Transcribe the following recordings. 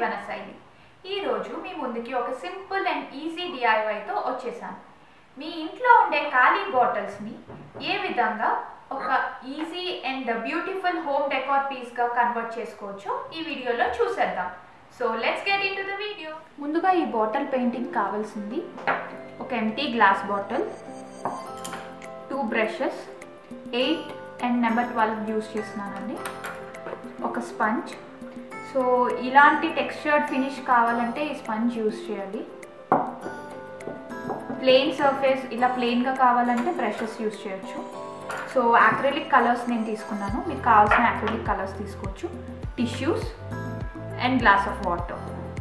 జీవన శైలి ఈరోజు మీ ముందుకి ఒక సింపుల్ అండ్ ఈజీ డిఐవైతో వచ్చేసాను మీ ఇంట్లో ఉండే ఖాళీ బాటిల్స్ని ఏ విధంగా ఒక easy and beautiful home decor పీస్గా కన్వర్ట్ చేసుకోవచ్చో ఈ వీడియోలో చూసేద్దాం so let's get into the video ముందుగా ఈ బాటిల్ పెయింటింగ్ కావాల్సింది ఒక empty glass bottle two brushes eight and number twelve use చేస్తున్నానండి ఒక స్పంజ్ సో ఇలాంటి టెక్స్చర్డ్ ఫినిష్ కావాలంటే ఈ స్పంజ్ యూస్ చేయాలి ప్లెయిన్ సర్ఫేస్ ఇలా ప్లెయిన్గా కావాలంటే బ్రషెస్ యూస్ చేయొచ్చు సో యాక్రిలిక్ కలర్స్ నేను తీసుకున్నాను మీకు కావాల్సిన యాక్రిలిక్ కలర్స్ తీసుకోవచ్చు tissues and glass of water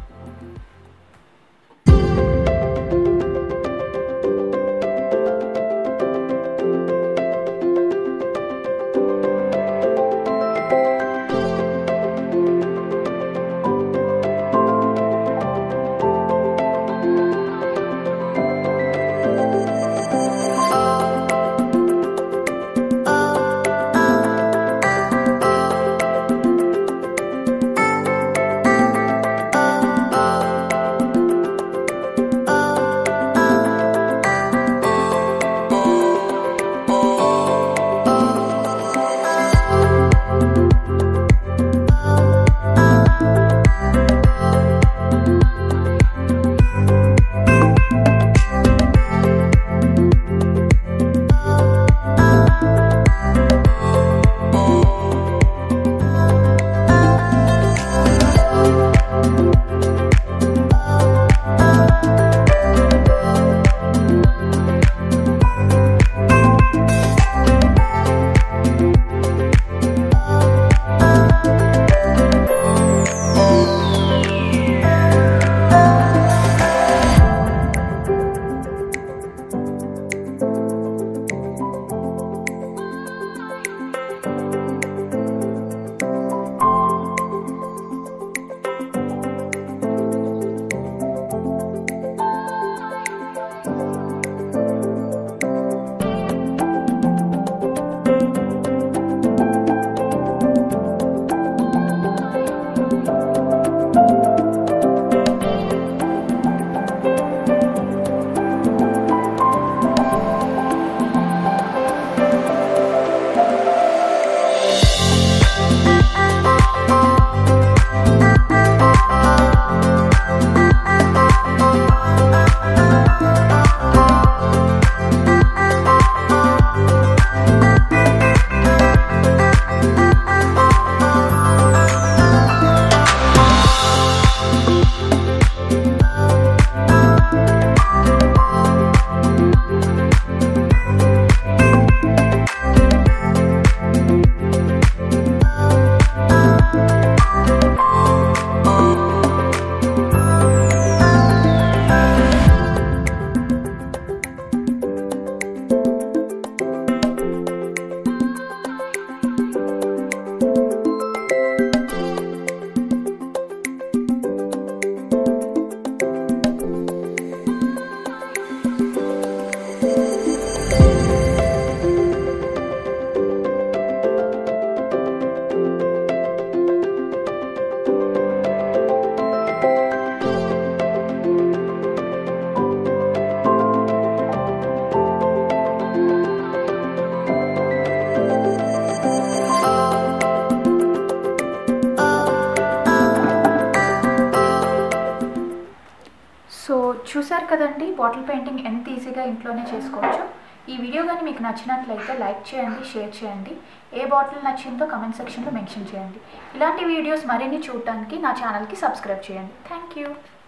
so చూసారు కదండి బాటిల్ పెయింటింగ్ ఎంత ఈజీగా ఇంట్లోనే చేసుకోవచ్చు ఈ వీడియో కానీ మీకు నచ్చినట్లయితే లైక్ చేయండి షేర్ చేయండి ఏ బాటిల్ నచ్చిందో కమెంట్ సెక్షన్లో మెన్షన్ చేయండి ఇలాంటి వీడియోస్ మరిన్ని చూడటానికి నా ఛానల్కి సబ్స్క్రైబ్ చేయండి థ్యాంక్ యూ